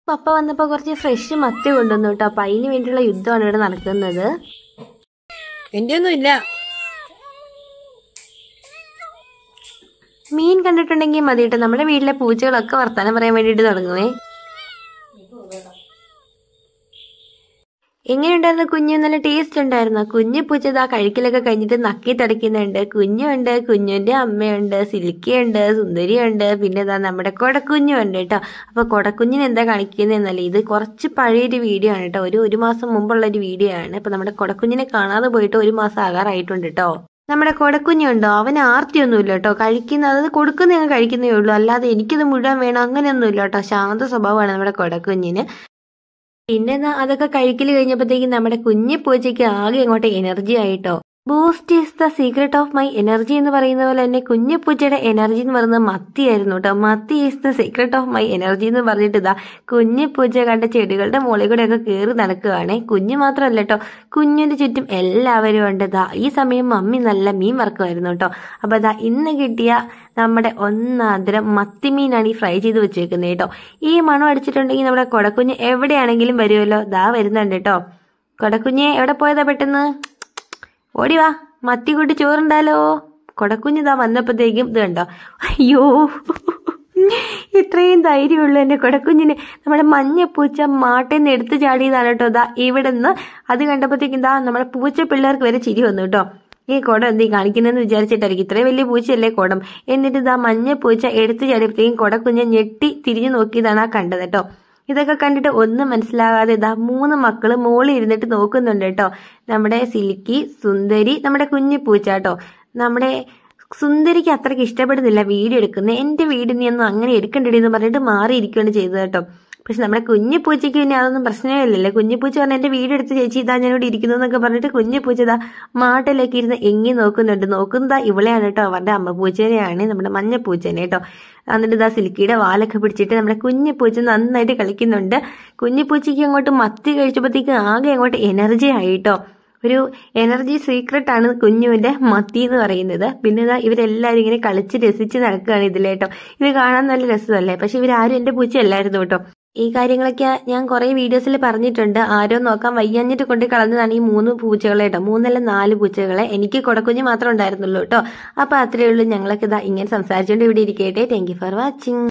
പപ്പ വന്നപ്പോൾ കുറച്ച് ഫ്രഷ് മത്തി കൊണ്ടുവന്നു കേട്ടോ അപ്പൊ അതിന് വേണ്ടിയുള്ള യുദ്ധമാണ് ഇവിടെ നടക്കുന്നത് എന്റെ ഒന്നും ഇല്ല മീൻ കണ്ടിട്ടുണ്ടെങ്കിൽ മതി കേട്ടോ നമ്മുടെ വീട്ടിലെ പൂച്ചകളൊക്കെ വർത്താനം പറയാൻ വേണ്ടിയിട്ട് തുടങ്ങുവേ എങ്ങനെയുണ്ടായിരുന്നു കുഞ്ഞു നല്ല ടേസ്റ്റ് ഉണ്ടായിരുന്നു കുഞ്ഞു പൂച്ച ഇതാ കഴിക്കലൊക്കെ കഴിഞ്ഞിട്ട് നക്കി തടയ്ക്കുന്നുണ്ട് കുഞ്ഞുണ്ട് കുഞ്ഞുന്റെ അമ്മയുണ്ട് സിൽക്കിയുണ്ട് സുന്ദരിയുണ്ട് പിന്നെ ഇതാ നമ്മുടെ കൊടക്കുഞ്ഞുണ്ട് കേട്ടോ അപ്പൊ കൊടക്കുഞ്ഞിന് എന്താ കാണിക്കുന്നതെന്നല്ല ഇത് കുറച്ച് പഴയൊരു വീഡിയോ ആണ് കേട്ടോ ഒരു ഒരു മാസം മുമ്പുള്ള ഒരു വീഡിയോ ആണ് അപ്പൊ നമ്മുടെ കൊടക്കുഞ്ഞിനെ കാണാതെ പോയിട്ട് ഒരു മാസം ആകാറായിട്ടുണ്ട് കേട്ടോ നമ്മുടെ കൊടക്കുഞ്ഞുണ്ടോ അവന് ആർത്തിയൊന്നുമില്ല കേട്ടോ കഴിക്കുന്ന അതായത് കൊടുക്കുന്ന ഞങ്ങൾ കഴിക്കുന്നേ ഉള്ളൂ അല്ലാതെ എനിക്കിത് മുഴുവൻ വേണം അങ്ങനെയൊന്നുമില്ല കേട്ടോ ശാന്ത സ്വഭാവമാണ് നമ്മുടെ കൊടക്കുഞ്ഞിന് പിന്നെ ദാ അതൊക്കെ കഴിക്കൽ കഴിഞ്ഞപ്പോഴത്തേക്കും നമ്മുടെ കുഞ്ഞി പൂച്ചയ്ക്ക് ആകെ അങ്ങോട്ട് എനർജി ആയിട്ടോ boost is the secret of my energy എന്ന് പറയുന്ന പോലെ തന്നെ കുഞ്ഞു പൂച്ചയുടെ എനർജി എന്ന് പറയുന്നത് മത്തിയായിരുന്നു കേട്ടോ mathi is the secret of my energy എന്ന് പറഞ്ഞിട്ട് ഇതാ കുഞ്ഞു പൂച്ച കണ്ട ചെടികളുടെ മുകളിൽ കൂടെ ഒക്കെ കയറി നടക്കുകയാണേ കുഞ്ഞു മാത്രമല്ല കേട്ടോ കുഞ്ഞിന്റെ ചുറ്റും എല്ലാവരും ഉണ്ട് ദാ ഈ സമയം മമ്മി നല്ല മീൻ വറക്കുമായിരുന്നു കേട്ടോ അപ്പൊ ദാ ഇന്ന് കിട്ടിയ നമ്മുടെ ഒന്നാന്തരം മത്തിമീനാണ് ഈ ഫ്രൈ ചെയ്ത് വെച്ചേക്കുന്നത് കേട്ടോ ഈ മണം അടിച്ചിട്ടുണ്ടെങ്കിൽ നമ്മുടെ കൊടക്കുഞ്ഞ് എവിടെയാണെങ്കിലും വരുമല്ലോ ദാ വരുന്നുണ്ട് കേട്ടോ കൊടക്കുഞ്ഞെ എവിടെ പോയതാ പെട്ടെന്ന് ഓടി വാ മത്തി കൂട്ടി ചോറുണ്ടാലോ കൊടക്കുഞ്ഞ് ഇതാ വന്നപ്പോഴത്തേക്കും ഇത് കണ്ടോ അയ്യോ ഇത്രയും ധൈര്യമുള്ളൂ എന്റെ കൊടക്കുഞ്ഞിന് നമ്മുടെ മഞ്ഞപ്പൂച്ച മാട്ടേന്ന് എടുത്തു ചാടിയതാണ് കേട്ടോ ദാ ഇവിടെ നിന്ന് അത് കണ്ടപ്പോഴത്തേക്കും ദാ നമ്മുടെ പൂച്ച പിള്ളേർക്ക് വരെ ചിരി വന്നു കേട്ടോ ഈ കുടം എന്തീ കാണിക്കുന്നതെന്ന് വിചാരിച്ചിട്ടായിരിക്കും ഇത്രയും വലിയ പൂച്ചയല്ലേ കുടം എന്നിട്ട് ഇതാ മഞ്ഞ പൂച്ച എടുത്തു ചാടിയപ്പോഴത്തേക്കും കൊടക്കുഞ്ഞ് ഞെട്ടി തിരിഞ്ഞു നോക്കിയതാണ് ആ കണ്ടത് കേട്ടോ ഇതൊക്കെ കണ്ടിട്ട് ഒന്നും മനസ്സിലാകാതെ ഇതാ മൂന്ന് മക്കള് മോളിൽ ഇരുന്നിട്ട് നോക്കുന്നുണ്ട് കേട്ടോ നമ്മുടെ സിൽക്കി സുന്ദരി നമ്മുടെ കുഞ്ഞു പൂച്ച കേട്ടോ നമ്മുടെ സുന്ദരിക്ക് അത്രയ്ക്ക് ഇഷ്ടപ്പെടുന്നില്ല വീഡിയോ എടുക്കുന്നത് എന്റെ വീട് നീ ഒന്നും അങ്ങനെ എടുക്കണ്ടടി എന്ന് പറഞ്ഞിട്ട് മാറിയിരിക്കുകയാണ് ചെയ്തത് കേട്ടോ പക്ഷെ നമ്മുടെ കുഞ്ഞു പൂച്ചയ്ക്ക് പിന്നെ അതൊന്നും പ്രശ്നമേ ഇല്ലല്ലേ കുഞ്ഞു പൂച്ച പറഞ്ഞ എന്റെ വീട് എടുത്ത് ചേച്ചി ഇതാ ഞാനിവിടെ ഇരിക്കുന്നു എന്നൊക്കെ പറഞ്ഞിട്ട് കുഞ്ഞു പൂച്ച ഇതാ മാട്ടിലേക്ക് ഇരുന്ന് എങ്ങി നോക്കുന്നുണ്ട് നോക്കുന്നതാ ഇവളെയാണ് കേട്ടോ അവരുടെ അമ്മ പൂച്ചേനെയാണ് നമ്മുടെ മഞ്ഞ പൂച്ചേനെ കേട്ടോ എന്നിട്ട് ഇതാ സിൽക്കിയുടെ വാലൊക്കെ പിടിച്ചിട്ട് നമ്മുടെ കുഞ്ഞു പൂച്ച നന്നായിട്ട് കളിക്കുന്നുണ്ട് കുഞ്ഞു പൂച്ചയ്ക്ക് അങ്ങോട്ട് മത്തി കഴിച്ചപ്പോഴത്തേക്ക് ആകെ അങ്ങോട്ട് എനർജി ആയിട്ടോ ഒരു എനർജി സീക്രട്ട് ആണ് കുഞ്ഞുവിന്റെ മത്തി എന്ന് പറയുന്നത് പിന്നെ ഇതാ ഇവരെല്ലാവരും ഇങ്ങനെ കളിച്ച് രസിച്ച് നടക്കുകയാണ് ഇതിലേട്ടോ ഇത് കാണാൻ നല്ല രസമല്ലേ പക്ഷെ ഇവരാരും എന്റെ പൂച്ചയല്ലായിരുന്നു കേട്ടോ ഈ കാര്യങ്ങളൊക്കെ ഞാൻ കുറെ വീഡിയോസിൽ പറഞ്ഞിട്ടുണ്ട് ആരോ നോക്കാൻ വയ്യാഞ്ഞിട്ട് കൊണ്ട് കളഞ്ഞതാണ് ഈ മൂന്ന് പൂച്ചകളെ കേട്ടോ മൂന്നല്ല നാല് പൂച്ചകളെ എനിക്ക് കൊടക്കുഞ്ഞ് മാത്രം ഉണ്ടായിരുന്നുള്ളൂ കേട്ടോ അപ്പൊ അത്രയേ ഉള്ളൂ ഞങ്ങളൊക്കെ ഇതാ ഇങ്ങനെ സംസാരിച്ചുകൊണ്ട് ഇവിടെ ഇരിക്കട്ടെ താങ്ക് യു ഫോർ വാച്ചിങ്